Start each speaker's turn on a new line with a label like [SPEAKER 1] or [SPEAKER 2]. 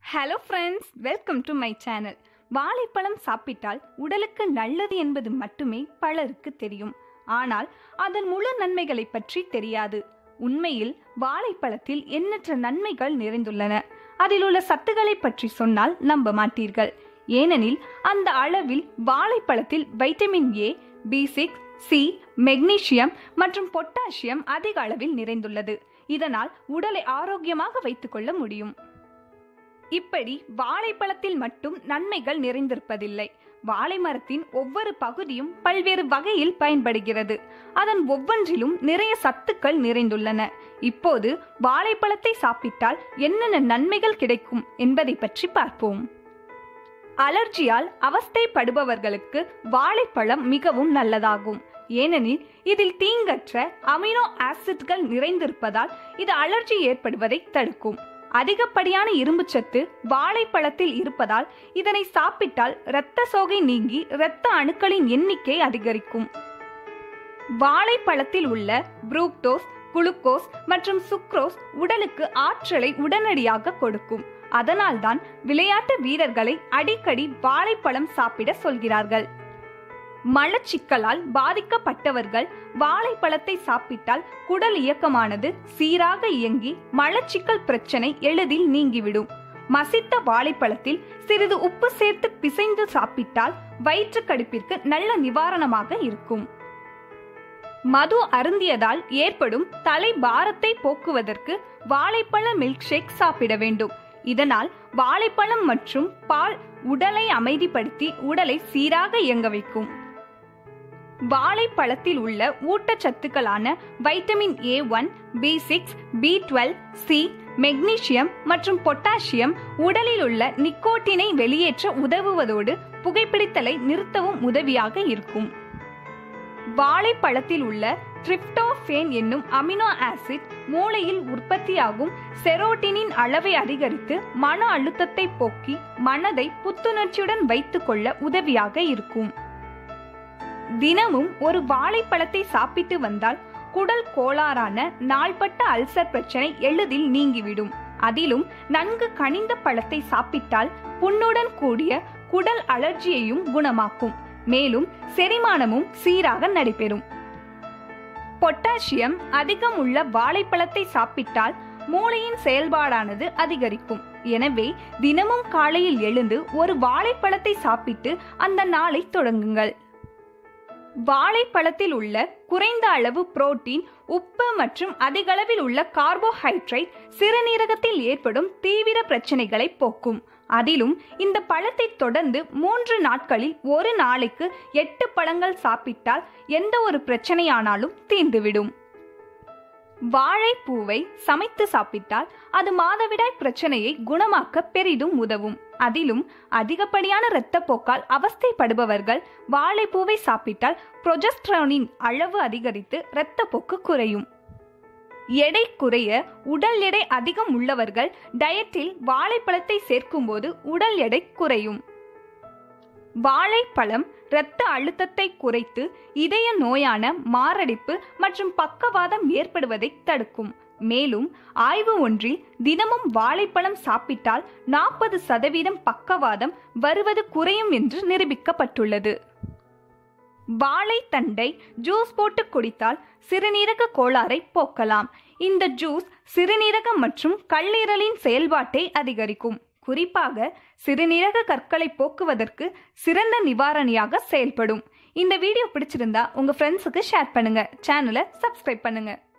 [SPEAKER 1] hello friends welcome to my channel வாழைப்பழம் சாப்பிட்டால் உடலுக்கு நல்லது என்பது மட்டுமே பலருக்கு தெரியும் ஆனால் அதன் முழு நன்மைகளை பற்றி தெரியாது உண்மையில் வாழைப்பழத்தில் எண்ணற்ற நன்மைகள் நிறைந்துள்ளன அதில் உள்ள சத்துக்களை பற்றி சொன்னால் நம்ப மாட்டீர்கள் ஏனெனில் அந்த அளவில் வாழைப்பழத்தில் vitamin A B six C magnesium மற்றும் பொட்டாசியம் அதிக அளவில் நிறைந்துள்ளது இதனால் உடலை ஆரோக்கியமாக வைத்துக்கொள்ள முடியும் இப்படி வாழைப்பழத்தில் மட்டும் நன்மைகள் நிறைந்திருப்பதில்லை வாழை மரத்தின் ஒவ்வொரு பகுதியும் பல்வேறு வகையில் பயன்படுகிறது அதன் ஒவ்வொன்றிலும் நிறைய சத்துக்கள் நிறைந்துள்ளன இப்போது வாழைப்பழத்தை சாப்பிட்டால் என்னென்ன நன்மைகள் கிடைக்கும் என்பதை பற்றி பார்ப்போம் அலர்ஜியால் அவஸ்தைப்படுபவர்களுக்கு வாழைப்பழம் மிகவும் நல்லதாகும் ஏனெனில் இதில் தீங்கற்ற அமினோ ஆசிட்கள் நிறைந்திருப்பதால் இது அலர்ஜி ஏற்படுவதை தடுக்கும் அதிகப்படியான இரும்புச்சத்து வாழைப்பழத்தில் இருப்பதால் இதனை சாப்பிட்டால் இரத்த சோகை நீங்கி இரத்த அணுக்களின் எண்ணிக்கை அதிகரிக்கும் வாழைப்பழத்தில் உள்ள புரூக்டோஸ் குளுக்கோஸ் மற்றும் சுக்ரோஸ் உடலுக்கு ஆற்றலை உடனடியாக கொடுக்கும் அதனால்தான் விளையாட்டு வீரர்களை அடிக்கடி வாழைப்பழம் சாப்பிட சொல்கிறார்கள் மலச்சிக்கலால் பாதிக்கப்பட்டவர்கள் வாழைப்பழத்தை சாப்பிட்டால் குடல் இயக்கமானது சீராக இயங்கி மலச்சிக்கல் பிரச்சனை எளிதில் நீங்கிவிடும் மசித்த வாழைப்பழத்தில் சிறிது உப்பு சேர்த்து பிசைந்து சாப்பிட்டால் வயிற்று கடுப்பிற்கு நல்ல நிவாரணமாக இருக்கும் மது அருந்தியதால் ஏற்படும் தலை பாரத்தை போக்குவதற்கு வாழைப்பழ மில்க் ஷேக் சாப்பிட வேண்டும் இதனால் வாழைப்பழம் மற்றும் பால் உடலை அமைதிப்படுத்தி உடலை சீராக இயங்க வைக்கும் வாழைப்பழத்தில் உள்ள ஊட்டச்சத்துக்களான vitamin A one B six B twelve C magnesium மற்றும் பொட்டாசியம் உடலில் உள்ள நிக்கோட்டினை வெளியேற்ற உதவுவதோடு புகைப்பிடித்தலை நிறுத்தவும் உதவியாக இருக்கும் வாழைப்பழத்தில் உள்ள ட்ரிப்டோஃபேன் என்னும் அமினோ ஆசிட் மூளையில் உற்பத்தியாகும் செரோட்டினின் அளவை அதிகரித்து மன அழுத்தத்தை போக்கி மனதை புத்துணர்ச்சியுடன் வைத்துக்கொள்ள உதவியாக இருக்கும் தினமும் ஒரு வாழைப்பழத்தை சாப்பிட்டு வந்தால் குடல் கோளாறான நாள்பட்ட அல்சர் பிரச்சனை எளிதில் நீங்கிவிடும் அதிலும் நன்கு கனிந்த பழத்தை சாப்பிட்டால் புண்ணுடன் கூடிய குடல் அலர்ஜியையும் குணமாக்கும் மேலும் செரிமானமும் சீராக நடைபெறும் பொட்டாசியம் அதிகம் உள்ள வாழைப்பழத்தை சாப்பிட்டால் மூளையின் செயல்பாடானது அதிகரிக்கும் எனவே தினமும் காலையில் எழுந்து ஒரு வாழைப்பழத்தை சாப்பிட்டு அந்த நாளை தொடங்குங்கள் வாழைப்பழத்தில் உள்ள குறைந்த அளவு புரோட்டீன் உப்பு மற்றும் அதிகளவில் உள்ள கார்போஹைட்ரேட் சிறுநீரகத்தில் ஏற்படும் தீவிர பிரச்சனைகளை போக்கும் அதிலும் இந்த பழத்தை தொடர்ந்து மூன்று நாட்களில் ஒரு நாளைக்கு எட்டு பழங்கள் சாப்பிட்டால் எந்த ஒரு பிரச்சனையானாலும் தீர்ந்துவிடும் வாழைப்பூவை சமைத்து சாப்பிட்டால் அது மாதவிடாய் பிரச்சனையை குணமாக்க பெரிதும் உதவும் அதிலும் அதிகப்படியான இரத்தப்போக்கால் அவஸ்தைப்படுபவர்கள் வாழைப்பூவை சாப்பிட்டால் புரொஜஸ்ட்ரானின் அளவு அதிகரித்து இரத்தப்போக்கு குறையும் எடை குறைய உடல் எடை அதிகம் உள்ளவர்கள் டயட்டில் வாழைப்பழத்தை சேர்க்கும்போது உடல் எடை குறையும் வாழைப்பழம் இரத்த அழுத்தத்தை குறைத்து இதய நோயான மாரடைப்பு மற்றும் பக்கவாதம் ஏற்படுவதை தடுக்கும் மேலும் ஆய்வு ஒன்றில் தினமும் வாழைப்பழம் சாப்பிட்டால் நாற்பது சதவீதம் பக்கவாதம் வருவது குறையும் என்று நிரூபிக்கப்பட்டுள்ளது வாழைத்தண்டை ஜூஸ் போட்டு குடித்தால் சிறுநீரக கோளாறை போக்கலாம் இந்த ஜூஸ் சிறுநீரகம் மற்றும் கல்லீரலின் செயல்பாட்டை அதிகரிக்கும் குறிப்பாக சிறுநீரக கற்களை போக்குவதற்கு சிறந்த நிவாரணியாக செயல்படும் இந்த வீடியோ பிடிச்சிருந்தா உங்க ஃப்ரெண்ட்ஸுக்கு ஷேர் பண்ணுங்க சேனலை சப்ஸ்கிரைப் பண்ணுங்க